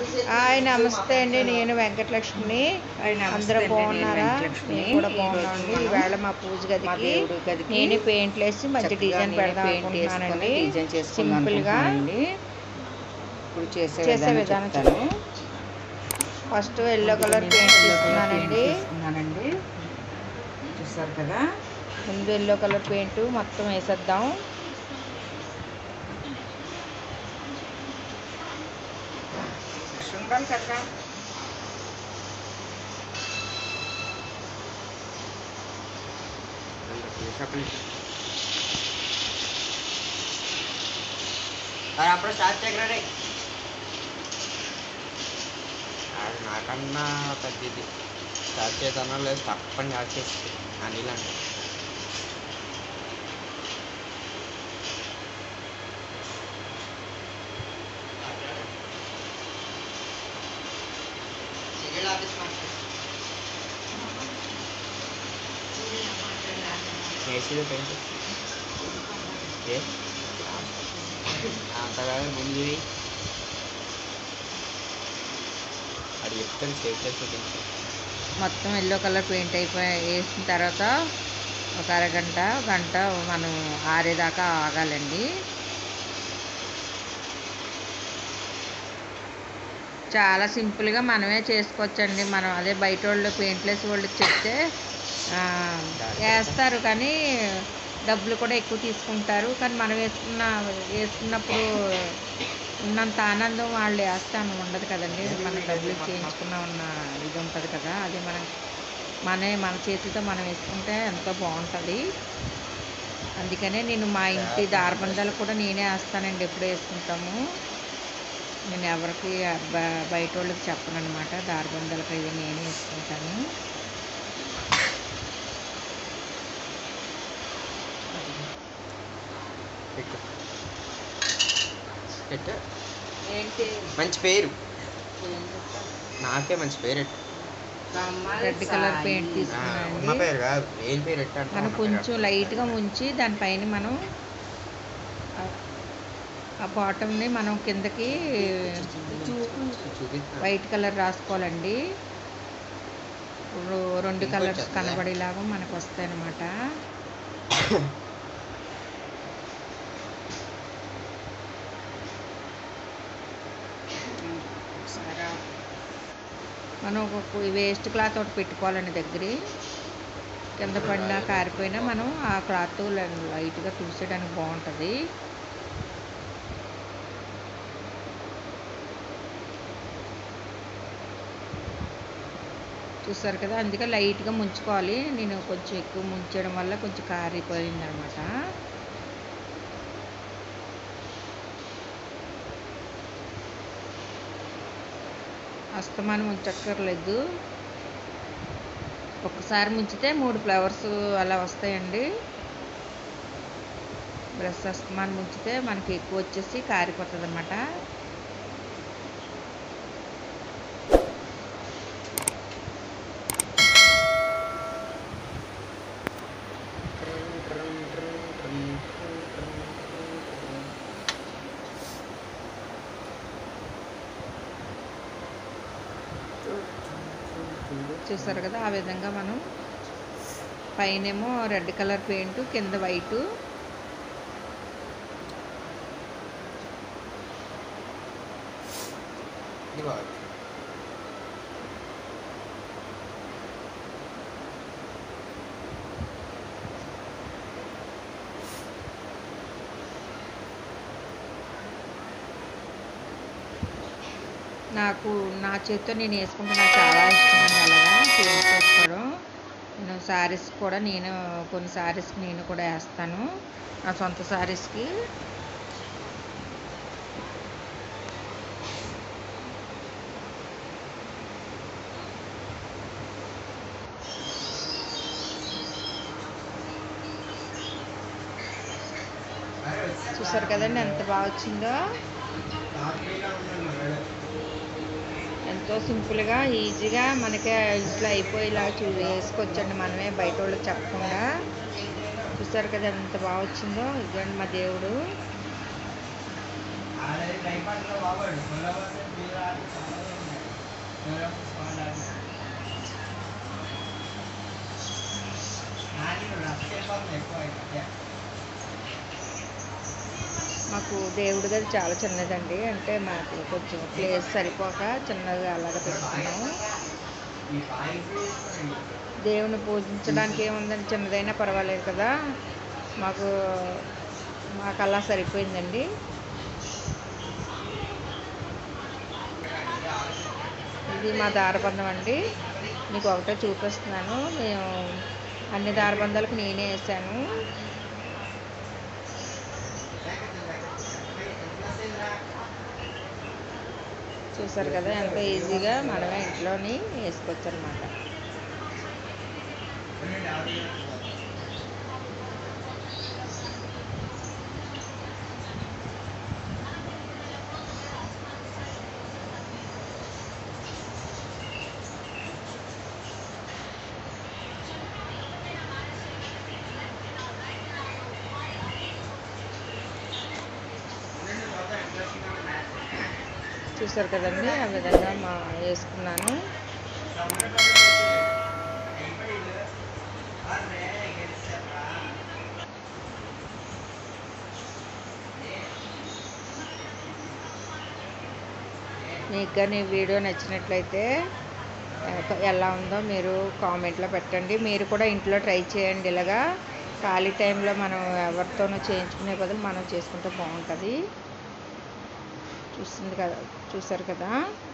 Hi నమస్తే అండి నేను వెంకటలక్ష్మిని హాయ్ నమస్తే అందరూ అండి, నేను బాగున్నారా వెంకటలక్ష్మిని. నేను కూడా ఈ బాగున్నానండి రోజు ఈవేళ మా పూజ మా గదికి దేవుడి గదికి నేను పెయింట్లు వేసి మంచి చక్కగా డిజైన్ నేనే పెడదాం పెయింట్ వేసుకొని అనుకుంటున్నానండి డిజైన్ చేసుకుందాం సింపుల్గా అనుకుంటున్నానండి. ఇప్పుడు చేసే చేసే విధానం విధానం చెప్తాను ఫస్ట్ ఎల్లో కలర్ ముందు పెయింట్ నేను yellow colour paint తీసుకున్నానండి తీసుకున్నానండి చూసారు కదా ముందు ఎల్లో కలర్ పెయింట్ మొత్తం వేసేద్దాం ఉండాలి కదా అప్పుడు స్టార్ట్ చేయగలరా రే అది నాకన్నా పెద్దది స్టార్ట్ చేద్దామో లేదు తప్పని స్టార్ట్ చేసి అనిలండి వేసేది పెయింట్ ఏ అంతగా ముందు చేయి. అది చెప్తాను సేఫ్లెస్ చూపించు మొత్తం ఎల్లో కలర్ పెయింట్ అయిపోయి వేసిన తర్వాత ఒక అరగంట గంట మనం ఆరేదాకా ఆగాలండి చాలా సింపుల్గా మనమే చేసుకోవచ్చండి మనం అదే బయట వాళ్ళు పెయింట్ వేసి వాళ్ళకి చెప్తే ఆ, వేస్తారు కానీ డబ్బులు కూడా ఎక్కువ తీసుకుంటారు కానీ మనం వేసుకున్న వేసుకున్నప్పుడు ఉన్నంత ఆనందం వాళ్ళు వేస్తాను ఉండదు కదండి మన డబ్బులు చేయించుకున్న ఉన్న ఇది ఉంటుంది కదా అది మనం మనే మన చేతితో మనం వేసుకుంటే ఎంతో బాగుంటుంది అందుకనే నేను మా ఇంటి దారబంధాలు కూడా నేనే వేస్తానండి ఎప్పుడు వేసుకుంటాము నేను ఎవరికి బ- బయట వాళ్ళకి చెప్పను అనమాట దారబంధాలకు అవి నేనే వేసుకుంటాను పెట్టు పెట్టు ఏంటి మంచి పేరు నాకే మంచి పేరు పెట్టు రెడ్ కలర్ పెయింట్ ఆ, ఉన్న తీసుకున్నానండి పేరు కాదు ఏం పేరు పెట్టు అంటే మనం ఉన్న పేరు కొంచెం లైట్గా ముంచి దానిపైన మనం ఆ- ఆ బాటమ్ని మనం కిందకి చూపిస్తాను వైట్ కలర్ రాసుకోవాలండి రో- రెండు ఇంకొంచెం కలర్స్ వస్తుందా? కనబడేలాగా మనకు వస్తాయి అన్నమాట మనం ఒక వేస్ట్ క్లాత్ ఒకటి పెట్టుకోవాలండి దగ్గర కింద పడినా కారిపోయినా మనం ఆ క్లాత్ లైట్గా తుడిచేయడానికి బాగుంటుంది చూసారు కదా అందుకే లైట్గా ముంచుకోవాలి నేను కొంచెం ఎక్కువ ముంచడం వల్ల కొంచెం కారిపోయింది అనమాట అస్తమానం ఉంచక్కర్లేదు ఒక్కసారి ముంచితే మూడు ఫ్లవర్స్ అలా వస్తాయండి బ్రష్ అస్తమానం ముంచితే మనకి ఎక్కువ వచ్చేసి కారిపోతుంది అనమాట చూసారు కదా ఆ విధంగా మనం పైనేమో రెడ్ కలర్ పెయింట్ కింద వైటు ఇది బాగుంది నాకు నా చేతితో నేను వేసుకుంటే నాకు చాలా ఇష్టం అండి అలాగా పెయింట్ చేసుకోవడం నేను శారీస్ కూడా నేను కొన్ని శారీస్కి నేను కూడా వేస్తాను నా సొంత శారీస్కి చూసారు కదండి ఎంత బాగా వచ్చిందో ఎంతో సింపుల్గా ఈజీగా మనకే ఇంట్లో అయిపోయేలా చూ వేసుకోవచ్చండి మనమే బయట వాళ్ళకి చెప్పకుండా చూసారు కదా ఎంత బాగా వచ్చిందో ఇదండి మా దేవుడు మాకు దేవుడి గది చాలా చిన్నదండి అంటే మాకు కొంచెం ప్లేస్ సరిపోక చిన్నగా అలాగ పెట్టుకున్నాము దేవుని పూజించడానికి ఏముందండి చిన్నదైనా పర్వాలేదు కదా మాకు మాకు అలా సరిపోయిందండి ఇది మా దారబంధం అండి మీకు ఒకటే చూపిస్తున్నాను మేము అన్ని దారబంధాలకు నేనే వేసాను చూసారు కదా ఎంత ఈజీగా మనమే ఇంట్లోని వేసుకోవచ్చు అనమాట చూసారు కదండి ఆ విధంగా మా వేసుకున్నాను మీకు కానీ ఈ వీడియో నచ్చినట్లయితే ఆ, ఎలా ఉందో మీరు కామెంట్లో పెట్టండి మీరు కూడా ఇంట్లో ట్రై చేయండి ఇలాగా ఖాళీ టైంలో మనం ఎవరితోనూ చేయించుకునే బదులు మనం చేసుకుంటే బాగుంటుంది చూస్తుంది కదా చూసారు కదా